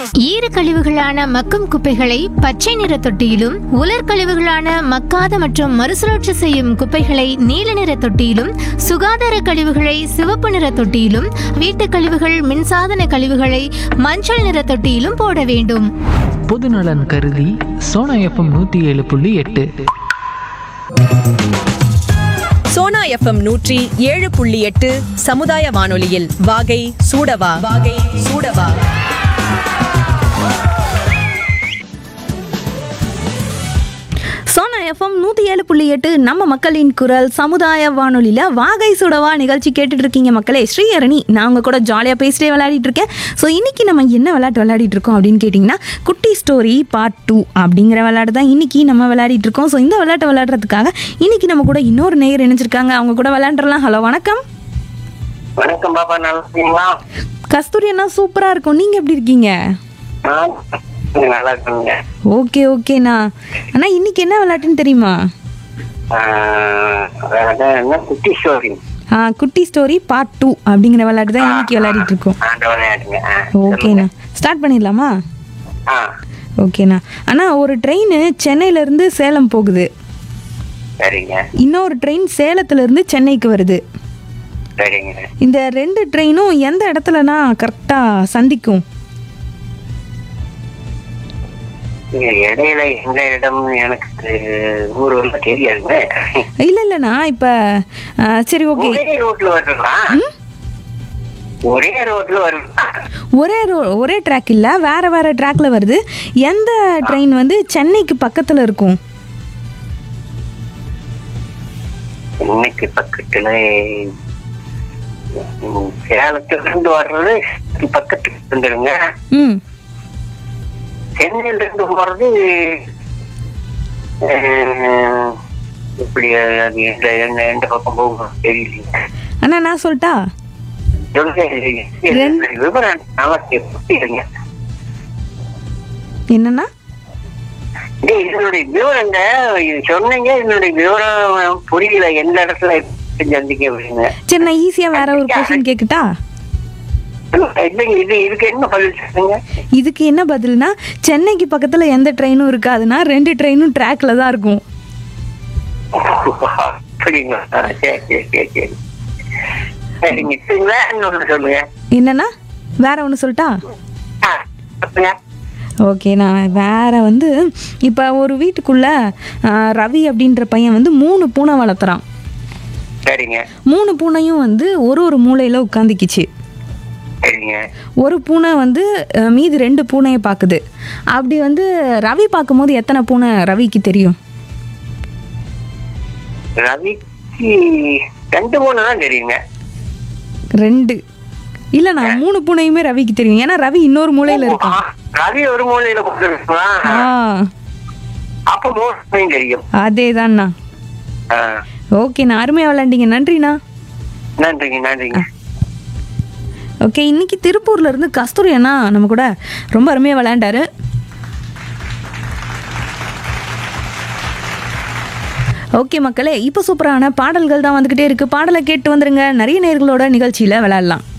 ஈர கழிவுகளான மக்கும் குப்பைகளை பச்சை நிற தொட்டியிலும் உலர் கழிவுகளான மக்காத மற்றும் மறுசுழற்சி செய்யும் குப்பைகளை நீல நிற தொட்டியிலும் சுகாதார கழிவுகளை சிவப்பு நிற தொட்டியிலும் வீட்டுக் கழிவுகள் மின்சாதன கழிவுகளை மஞ்சள் நிற தொட்டியிலும் போட வேண்டும் பொதுநலன் கருதி சோனா எஃப்எம் நூற்றி ஏழு புள்ளி எட்டு சோனா எஃப்எம் நூற்றி ஏழு புள்ளி எட்டு சமுதாய வானொலியில் வாகை சூடவா வாகை சூடவா சோனா எஃப்எம் நூற்றி ஏழு புள்ளி எட்டு நம்ம மக்களின் குரல் சமுதாய வானொலியில் வாகை சுடவா நிகழ்ச்சி கேட்டுட்டு இருக்கீங்க மக்களே ஸ்ரீஹரணி நான் உங்க கூட ஜாலியாக பேசிட்டே விளையாடிட்டு இருக்கேன் ஸோ இன்னைக்கு நம்ம என்ன விளையாட்டு விளையாடிட்டு இருக்கோம் அப்படின்னு கேட்டிங்கன்னா குட்டி ஸ்டோரி பார்ட் டூ அப்படிங்கிற விளையாட்டு தான் இன்னைக்கு நம்ம விளையாடிட்டு இருக்கோம் ஸோ இந்த விளையாட்டை விளையாடுறதுக்காக இன்னைக்கு நம்ம கூட இன்னொரு நேயர் இணைஞ்சிருக்காங்க அவங்க கூட விளையாண்டுறலாம் ஹலோ வணக்கம் வணக்கம் பாப்பா நல்லா இருக்கீங்களா கஸ்தூரி அண்ணா சூப்பராக இருக்கும் நீங்கள் எப்படி இருக்கீங்க ஆ, நல்லா இருக்குங்க ஓகே ஓகேண்ணா அண்ணா இன்னைக்கு என்ன விளையாட்டுன்னு தெரியுமா ஆ, அதாவது என்ன குட்டி ஸ்டோரி ஆ குட்டி ஸ்டோரி பார்ட் டூ அப்படிங்கிற விளையாட்டு தான் இன்னைக்கு விளையாடிட்டு இருக்கோம் அந்த விளையாட்டுங்க ஆ, ஓகேண்ணா ஸ்டார்ட் பண்ணிடலாமா ஆ ஓகேண்ணா அண்ணா ஒரு ட்ரெயின் சென்னையிலேருந்து சேலம் போகுது சரிங்க இன்னொரு ட்ரெயின் சேலத்துலேருந்து சென்னைக்கு வருது சரிங்க இந்த ரெண்டு ட்ரெயினும் எந்த இடத்துலனா கரெக்டாக சந்திக்கும் இங்க இடையில எந்த இடம் எனக்கு ஊர் வந்து தெரியாதுங்க இல்லை இல்லைண்ணா இப்போ சரி ஓகே ஒரே ரோட்ல வருங்களா ஒரே ரோட்ல வருங்களா ஒரே ரோ ஒரே ட்ராக் இல்லை வேறு வேறு ட்ராக்ல வருது எந்த ட்ரெயின் வந்து சென்னைக்கு பக்கத்தில் இருக்கும் இன்னைக்கு பக்கத்துல ம், சேலத்துல இருந்து வர்றது பக்கத்துக்கு வந்துருங்க ம் சென்னையில இருந்து போறது அஹ், இப்படி அது எந்த எந்த எந்த பக்கம் போகும் தெரியலீங்க அண்ணா நான் சொல்லட்டா சொல்லுங்க, ரெண்டு- விவரம் நல்லா கேட்குங்க என்னண்ணா இதனுடைய விவரங்க இது சொன்னீங்க இதனுடைய விவரம் புரியல எந்த இடத்துல சந்திக்க அப்படிங்க சரி நான் ஈஸியாக வேற ஒரு கொஸ்டின் கேட்கட்டா இல்லைங்க இது இதுக்கு என்ன பதில் சொல்லுங்க இதுக்கு என்ன பதில்னா சென்னைக்கு பக்கத்தில் எந்த ட்ரெயினும் இருக்காதுன்னா ரெண்டு ட்ரெயினும் ட்ராக்ல தான் இருக்கும் அப்படிங்களா ஆ, சரி சரி சரி சரி சரிங்க சரிங்களா இன்னொன்று சொல்லுங்க என்னன்னா வேற ஒன்று சொல்லட்டா ஆ, சொல்லுங்க ஓகேண்ணா வேற வந்து இப்போ ஒரு வீட்டுக்குள்ள ஆ, ரவி அப்படின்ற பையன் வந்து மூணு பூனை வளர்த்துறான் சரிங்க மூணு பூனையும் வந்து ஒரு ஒரு மூலையில் உட்காந்துக்கிச்சு சரிங்க ஒரு பூனை வந்து அ, மீதி ரெண்டு பூனையை பார்க்குது அப்படி வந்து ரவி பார்க்கும்போது எத்தனை பூனை ரவிக்கு தெரியும் ரவிக்கு ரெண்டு மூணு தான் தெரியுங்க ரெண்டு இல்லைண்ணா மூணு பூனையுமே ரவிக்கு தெரியும் ஏன்னா ரவி இன்னொரு மூலையில் இருக்கான் ஆ, ரவி ஒரு மூலையில கொடுத்துருக்கா ஆ அப்ப மூணு தெரியும் அதே தான்ண்ணா ஆ, ஓகேண்ணா அருமையாக விளாண்டிங்க நன்றிண்ணா நன்றிங்க நன்றிங்க ஓகே இன்னைக்கு திருப்பூர்ல இருந்து கஸ்தூரி அண்ணா நம்ம கூட ரொம்ப அருமையாக விளையாண்டாரு ஓகே மக்களே இப்போ சூப்பரான பாடல்கள் தான் வந்துக்கிட்டே இருக்கு பாடலை கேட்டு வந்துருங்க நிறைய நேர்களோட நிகழ்ச்சியில் விளையாடலாம்